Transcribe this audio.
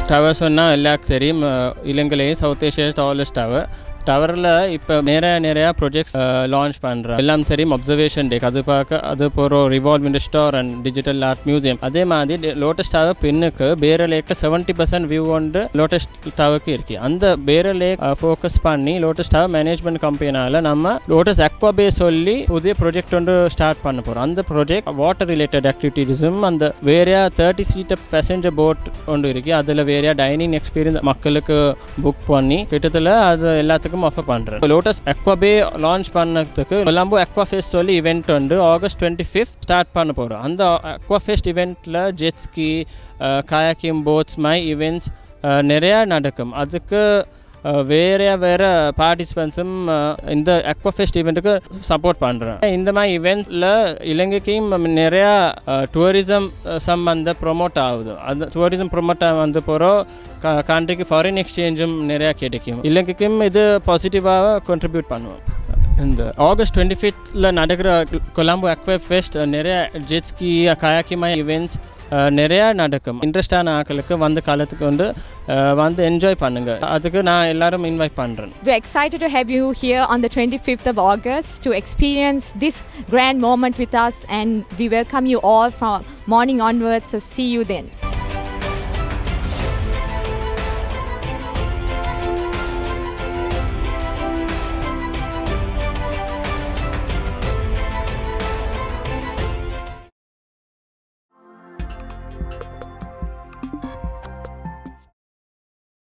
Tower சொன்னால் எல்லாருக்கும் தெரியும் அஹ், இலங்கையிலேயே சவுத் ஏஷியா டாலஸ்ட் டவர் டவரில் இப்போ நிறைய நிறையா ப்ரொஜெக்ட்ஸ் லான்ச் பண்ணுறோம் எல்லாம் தெரியும் அப்சர்வேஷன் டேக் அது பார்க்க அது போகிற revolve store and digital art museum அதே மாதிரி லோட்டஸ் டவர் பின்னுக்கு பேர லேக்கில் செவன்ட்டி பர்சன்ட் வியூ வந்து லோட்டஸ் டவருக்கு இருக்கு அந்த பேர லேக் ஃபோக்கஸ் பண்ணி லோட்டஸ் டவர் மேனேஜ்மெண்ட் கம்பெனியால் நம்ம லோட்டஸ் அக்வாபே சொல்லி புதிய ப்ராஜெக்ட் ஒன்று ஸ்டார்ட் பண்ண போகிறோம் அந்த ப்ராஜெக்ட் வாட்டர் ரிலேட்டட் ஆக்டிவிட்டீஸும் அந்த வேறையா தேர்ட்டி சீட்டர் பேசஞ்சர் போட் ஒன்று இருக்கு அதில் வேறையா டைனிங் எக்ஸ்பீரியன்ஸ் மக்களுக்கு புக் பண்ணி கிட்டத்தட்ட அது எல்லாத்துக்கும் ஆஃபர் பண்ணுறேன் லோட்டஸ் அக்வாபே லான்ச் பண்ணதுக்கு கொலம்போ அக்வா ஃபெஸ்ட் சொல்லி இவெண்ட் வந்து ஆகஸ்ட் டுவெண்ட்டி ஃபிஃப்த் ஸ்டார்ட் பண்ண போகிறோம் அந்த அக்வா ஃபெஸ்ட் இவெண்ட்டில் ஜெட்ஸ்கி காயாக்கிங் போட்ஸ் மை ஈவெண்ட்ஸ் நிறையா நடக்கும் அதுக்கு அஹ், வேற வேற பார்ட்டிசிபென்ட்ஸும் இந்த அக்வாஃபெஸ்ட் ஈவெண்ட்டுக்கு சப்போர்ட் பண்ணுறேன் இந்த மாதிரி ஈவெண்ட்ஸில் இலங்கைக்கும் நிறையா டூரிசம் சம்பந்த ப்ரொமோட் ஆகுது அது டூரிசம் ப்ரொமோட் வந்து போகிறோம் கண்ட்ரிக்கு ஃபாரின் எக்ஸ்சேஞ்சும் நிறையா கிடைக்கும் இலங்கைக்கும் இது பாசிட்டிவாக contribute பண்ணுவோம் இந்த ஆகஸ்ட் டுவெண்ட்டி ஃபிஃப்த்தில் நடக்கிற கொலம்போ அக்வே ஃபெஸ்ட் நிறைய ஜெட்ஸ்கி கயாக்கிமா ஈவெண்ட்ஸ் நிறையா நடக்கும் இன்ட்ரெஸ்டான ஆட்களுக்கு வந்து காலத்துக்கு வந்து அஹ், வந்து என்ஜாய் பண்ணுங்க அதுக்கு நான் எல்லாரும் இன்வைட் பண்ணுறேன் We're excited to have you here on the 25th of August to experience this grand moment with us, and we welcome you all from morning onwards. So, see you then.